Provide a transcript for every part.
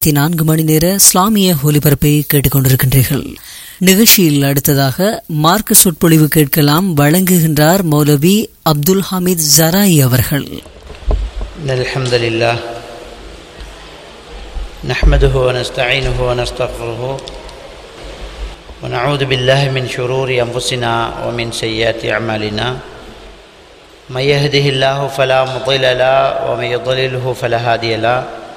இருபத்தி நான்கு மணி நேர இஸ்லாமிய ஒலிபரப்பை கேட்டுக்கொண்டிருக்கின்றீர்கள் நிகழ்ச்சியில் அடுத்ததாக மார்க்க சொற்பொழிவு கேட்கலாம் வழங்குகின்றார் மௌலவி அப்துல் ஹமீத் ஜராய் அவர்கள் إن الحمد لله نحمده ونستعينه ونستغفره ونعوذ بالله من شرور أنفسنا ومن سيئات أعمالنا من يهده الله فلا مضل له ومن يضلله فلا هادي له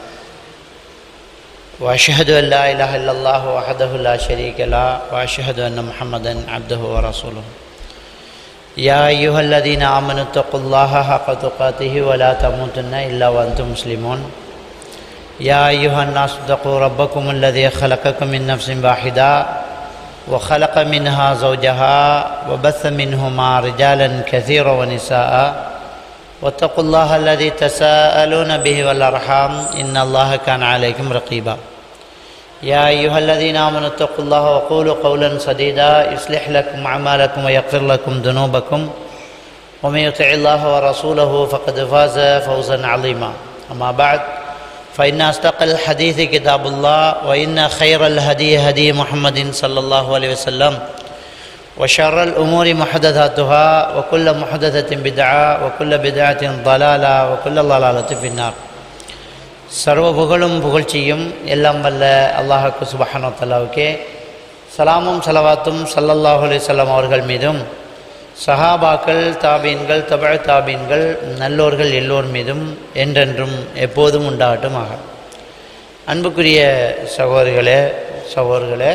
وأشهد أن لا إله إلا الله وحده لا شريك له وأشهد أن محمدا عبده ورسوله يا أيها الذين آمنوا اتقوا الله حق تقاته ولا تموتن إلا وأنتم مسلمون يا أيها الناس اتقوا ربكم الذي خلقكم من نفس واحدة وخلق منها زوجها وبث منهما رجالا كثيرا ونساء واتقوا الله الذي تساءلون به والأرحام إن الله كان عليكم رقيبا يا أيها الذين آمنوا اتقوا الله وقولوا قولا سديدا يصلح لكم أعمالكم ويغفر لكم ذنوبكم ومن يطع الله ورسوله فقد فاز فوزا عظيما أما بعد فإن أصدق الحديث كتاب الله وإن خير الهدي هدي محمد صلى الله عليه وسلم وشر الأمور محدثاتها وكل محدثة بدعة وكل بدعة ضلالة وكل ضلالة في النار சர்வ புகழும் புகழ்ச்சியும் எல்லாம் வல்ல அல்லாஹுக்கு சுபஹானோ தலாவுக்கே சலாமும் சலவாத்தும் சல்லல்லாஹு அலைஹிஸ்ஸலாம் அவர்கள் மீதும் சஹாபாக்கள் தாபீன்கள் தபழ தாபீன்கள் நல்லோர்கள் எல்லோர் மீதும் என்றென்றும் எப்போதும் உண்டாகட்டுமாக அன்புக்குரிய சகோதரிகளே சகோதரர்களே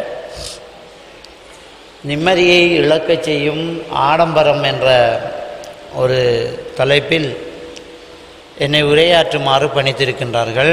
நிம்மதியை இழக்கச் செய்யும் ஆடம்பரம் என்ற ஒரு தலைப்பில் என்னை உரையாற்றுமாறு பணித்திருக்கின்றார்கள்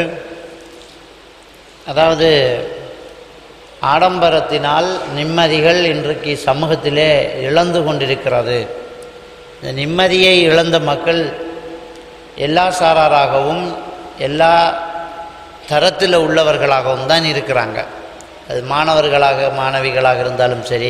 அதாவது ஆடம்பரத்தினால் நிம்மதிகள் இன்றைக்கு சமூகத்திலே இழந்து கொண்டிருக்கிறது இந்த நிம்மதியை இழந்த மக்கள் எல்லா சாராராகவும் எல்லா தரத்தில் உள்ளவர்களாகவும் தான் இருக்கிறாங்க அது மாணவர்களாக மாணவிகளாக இருந்தாலும் சரி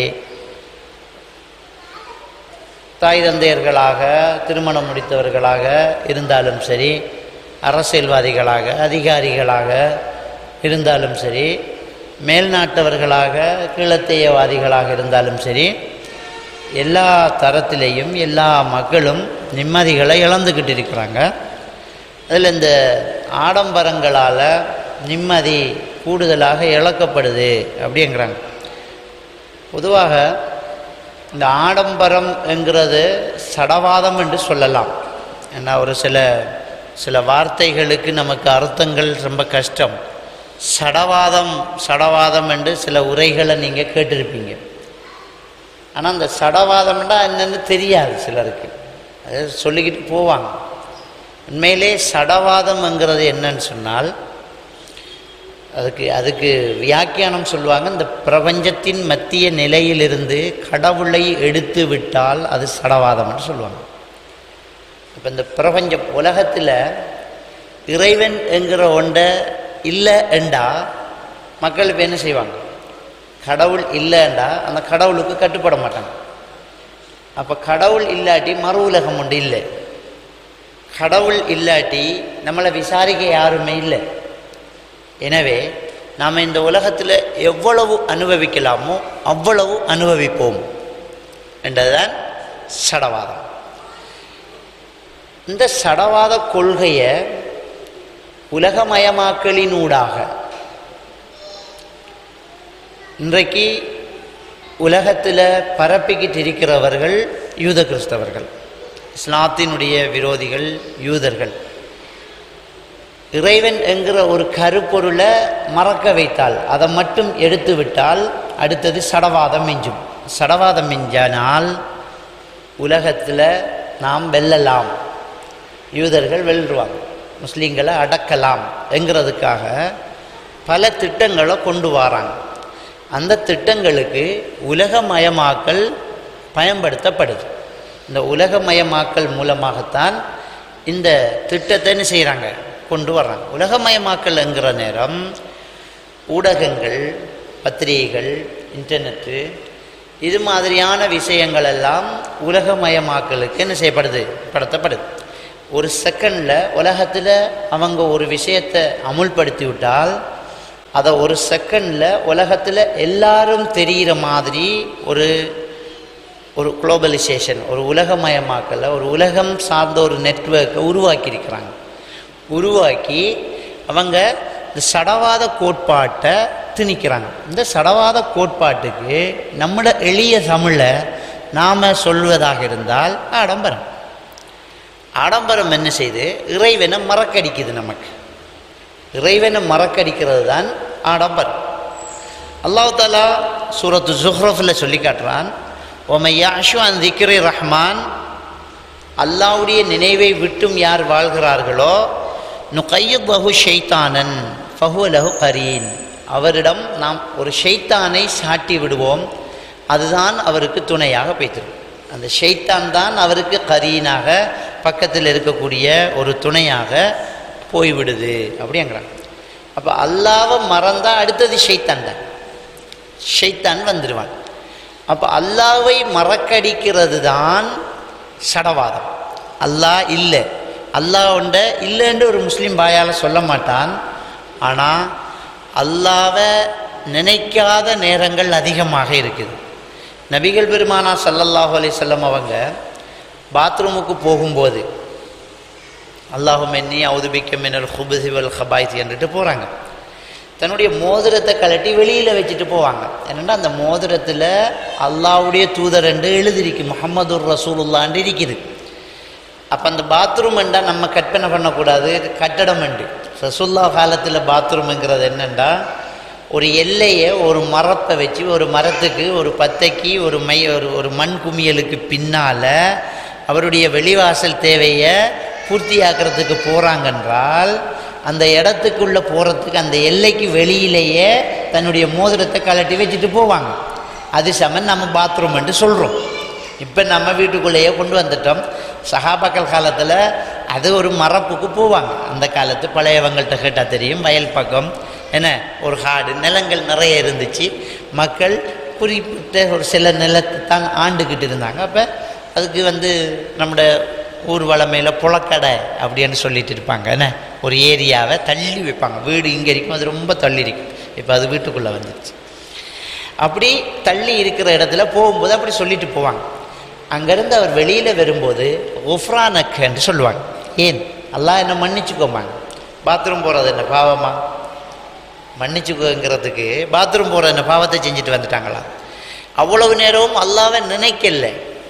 தாய் தந்தையர்களாக திருமணம் முடித்தவர்களாக இருந்தாலும் சரி அரசியல்வாதிகளாக அதிகாரிகளாக இருந்தாலும் சரி மேல்நாட்டவர்களாக கீழத்தையவாதிகளாக இருந்தாலும் சரி எல்லா தரத்திலேயும் எல்லா மக்களும் நிம்மதிகளை இழந்துக்கிட்டு இருக்கிறாங்க அதில் இந்த ஆடம்பரங்களால் நிம்மதி கூடுதலாக இழக்கப்படுது அப்படிங்கிறாங்க பொதுவாக இந்த ஆடம்பரம் என்கிறது சடவாதம் என்று சொல்லலாம் ஏன்னா ஒரு சில சில வார்த்தைகளுக்கு நமக்கு அர்த்தங்கள் ரொம்ப கஷ்டம் சடவாதம் சடவாதம் என்று சில உரைகளை நீங்கள் கேட்டிருப்பீங்க ஆனால் அந்த சடவாதம்னா என்னென்னு தெரியாது சிலருக்கு அது சொல்லிக்கிட்டு போவாங்க உண்மையிலே சடவாதம்ங்கிறது என்னன்னு சொன்னால் அதுக்கு அதுக்கு வியாக்கியானம் சொல்லுவாங்க இந்த பிரபஞ்சத்தின் மத்திய நிலையிலிருந்து கடவுளை எடுத்து விட்டால் அது சடவாதம்னு சொல்லுவாங்க இப்போ இந்த பிரபஞ்ச உலகத்தில் இறைவன் என்கிற ஒன்றை இல்லை என்றா மக்கள் இப்போ என்ன செய்வாங்க கடவுள் இல்லைண்டா அந்த கடவுளுக்கு கட்டுப்பட மாட்டாங்க அப்போ கடவுள் இல்லாட்டி மறு உலகம் ஒன்று இல்லை கடவுள் இல்லாட்டி நம்மளை விசாரிக்க யாருமே இல்லை எனவே நாம் இந்த உலகத்தில் எவ்வளவு அனுபவிக்கலாமோ அவ்வளவு அனுபவிப்போம் என்றதுதான் சடவாதம் இந்த சடவாத கொள்கையை உலகமயமாக்கலினூடாக இன்றைக்கு உலகத்தில் பரப்பிக்கிட்டு இருக்கிறவர்கள் யூத கிறிஸ்தவர்கள் இஸ்லாத்தினுடைய விரோதிகள் யூதர்கள் இறைவன் என்கிற ஒரு கருப்பொருளை மறக்க வைத்தால் அதை மட்டும் எடுத்து விட்டால் அடுத்தது சடவாதம் மிஞ்சும் சடவாதம் மிஞ்சானால் உலகத்தில் நாம் வெல்லலாம் யூதர்கள் வெல்லுவாங்க முஸ்லீம்களை அடக்கலாம் என்கிறதுக்காக பல திட்டங்களை கொண்டு வராங்க அந்த திட்டங்களுக்கு உலகமயமாக்கல் பயன்படுத்தப்படுது இந்த உலகமயமாக்கல் மூலமாகத்தான் இந்த திட்டத்தை என்ன செய்கிறாங்க கொண்டு வர்றாங்க உலகமயமாக்கல்ங்கிற நேரம் ஊடகங்கள் பத்திரிகைகள் இன்டர்நெட்டு இது மாதிரியான விஷயங்கள் எல்லாம் உலகமயமாக்கலுக்கு என்ன செய்யப்படுது படுத்தப்படுது ஒரு செகண்டில் உலகத்தில் அவங்க ஒரு விஷயத்தை அமுல்படுத்தி விட்டால் அதை ஒரு செகண்டில் உலகத்தில் எல்லாரும் தெரிகிற மாதிரி ஒரு ஒரு குளோபலைசேஷன் ஒரு உலகமயமாக்கலை ஒரு உலகம் சார்ந்த ஒரு நெட்வொர்க்கை உருவாக்கியிருக்கிறாங்க உருவாக்கி அவங்க இந்த சடவாத கோட்பாட்டை திணிக்கிறாங்க இந்த சடவாத கோட்பாட்டுக்கு நம்மட எளிய தமிழை நாம் சொல்வதாக இருந்தால் ஆடம்பரம் ஆடம்பரம் என்ன செய்து இறைவனை மறக்கடிக்குது நமக்கு இறைவனை மறக்கடிக்கிறது தான் ஆடம்பரம் அல்லாஹ் தாலா சூரத்து ஜுஹ்ரஃபில் சொல்லி காட்டுறான் ஒமையாஷு அன் திக்ரி ரஹ்மான் அல்லாவுடைய நினைவை விட்டும் யார் வாழ்கிறார்களோ நுகையுத் பஹு ஷைத்தானன் ஃபஹு லஹு கரீன் அவரிடம் நாம் ஒரு ஷைத்தானை சாட்டி விடுவோம் அதுதான் அவருக்கு துணையாக பேய்த்திரும் அந்த ஷைத்தான் தான் அவருக்கு கரீனாக பக்கத்தில் இருக்கக்கூடிய ஒரு துணையாக போய்விடுது அப்படிங்கிறாங்க அப்போ அல்லாவை மறந்தால் அடுத்தது ஷைத்தான் தான் ஷைத்தான் வந்துடுவான் அப்போ அல்லாவை மறக்கடிக்கிறது தான் சடவாதம் அல்லாஹ் இல்லை அல்லாஹ் உண்ட இல்லைன்னு ஒரு முஸ்லீம் பாயால் சொல்ல மாட்டான் ஆனால் அல்லாவை நினைக்காத நேரங்கள் அதிகமாக இருக்குது நபிகள் பெருமானா சல்லல்லாஹு அலைஹி அவங்க பாத்ரூமுக்கு போகும்போது அல்லாஹும் எண்ணி அவுதுபிக்க மின்னல் ஹுபுசி வல் ஹபாய்ஸ் என்றுட்டு போகிறாங்க தன்னுடைய மோதிரத்தை கலட்டி வெளியில் வச்சுட்டு போவாங்க என்னென்னா அந்த மோதிரத்தில் அல்லாவுடைய தூதர் என்று எழுதிருக்கு முகமது ரசூலுல்லான்னு இருக்குது அப்போ அந்த பாத்ரூம் என்றால் நம்ம கற்பனை பண்ணக்கூடாது கட்டடம் என்று ரசூல்லா காலத்தில் பாத்ரூமுங்கிறது என்னென்னா ஒரு எல்லையை ஒரு மரத்தை வச்சு ஒரு மரத்துக்கு ஒரு பத்தைக்கு ஒரு மை ஒரு ஒரு மண் குமியலுக்கு பின்னால் அவருடைய வெளிவாசல் தேவையை பூர்த்தியாக்கிறதுக்கு போகிறாங்கன்றால் அந்த இடத்துக்குள்ளே போகிறதுக்கு அந்த எல்லைக்கு வெளியிலேயே தன்னுடைய மோதிரத்தை கலட்டி வச்சுட்டு போவாங்க அது சமன் நம்ம பாத்ரூம் என்று சொல்கிறோம் இப்போ நம்ம வீட்டுக்குள்ளேயே கொண்டு வந்துட்டோம் சகாபாக்கள் காலத்தில் அது ஒரு மரப்புக்கு போவாங்க அந்த காலத்து பழையவங்கள்ட்ட கேட்டால் தெரியும் வயல் பக்கம் என்ன ஒரு காடு நிலங்கள் நிறைய இருந்துச்சு மக்கள் குறிப்பிட்ட ஒரு சில நிலத்தை தான் ஆண்டுக்கிட்டு இருந்தாங்க அப்போ அதுக்கு வந்து நம்முடைய ஊர் வளமையில் புழக்கடை அப்படின்னு சொல்லிட்டு இருப்பாங்க என்ன ஒரு ஏரியாவை தள்ளி வைப்பாங்க வீடு இங்கே இருக்கும் அது ரொம்ப தள்ளி இருக்கும் இப்போ அது வீட்டுக்குள்ளே வந்துருச்சு அப்படி தள்ளி இருக்கிற இடத்துல போகும்போது அப்படி சொல்லிட்டு போவாங்க அங்கேருந்து அவர் வெளியில் வரும்போது ஒஃப்ரானக் என்று சொல்லுவாங்க ஏன் அல்லாஹ் என்ன மன்னிச்சுக்கோமாங்க பாத்ரூம் போகிறது என்ன பாவமா மன்னிச்சுக்கோங்கிறதுக்கு பாத்ரூம் போகிற என்ன பாவத்தை செஞ்சுட்டு வந்துட்டாங்களா அவ்வளவு நேரமும் அல்லாவை நினைக்கல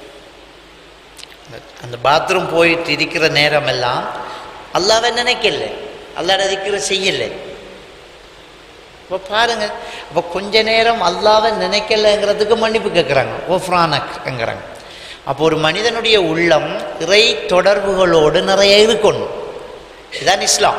அந்த பாத்ரூம் போயிட்டு இருக்கிற நேரமெல்லாம் அல்லாவை நினைக்கல அல்லாட இருக்கிற செய்யலை இப்போ பாருங்க அப்போ கொஞ்ச நேரம் அல்லாவை நினைக்கலைங்கிறதுக்கு மன்னிப்பு கேட்குறாங்க ஓஃப்ரானக்ங்கிறாங்க அப்போ ஒரு மனிதனுடைய உள்ளம் இறை தொடர்புகளோடு நிறைய இருக்கணும் இதுதான் இஸ்லாம்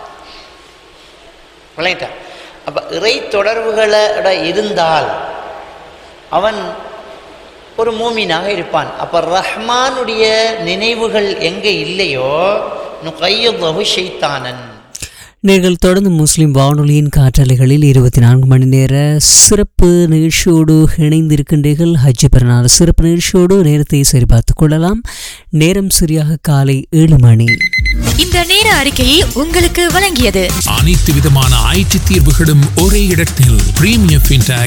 விளையிட்டா அப்போ இறை தொடர்புகளோட இருந்தால் அவன் ஒரு மூமினாக இருப்பான் அப்போ ரஹ்மானுடைய நினைவுகள் எங்கே இல்லையோ நுகையுல்லஹு ஷைத்தானன் நீங்கள் தொடர்ந்து முஸ்லிம் வானொலியின் காற்றலைகளில் இருபத்தி நான்கு மணி நேர சிறப்பு நிகழ்ச்சியோடு இணைந்திருக்கின்றீர்கள் ஹஜ் பெருநாள் சிறப்பு நிகழ்ச்சியோடு நேரத்தை சரிபார்த்துக் கொள்ளலாம் நேரம் சரியாக காலை ஏழு மணி இந்த நேர அறிக்கையை உங்களுக்கு வழங்கியது அனைத்து விதமான ஐடி தீர்வுகளும் ஒரே இடத்தில் பிரீமியம் ஃபின்டாக்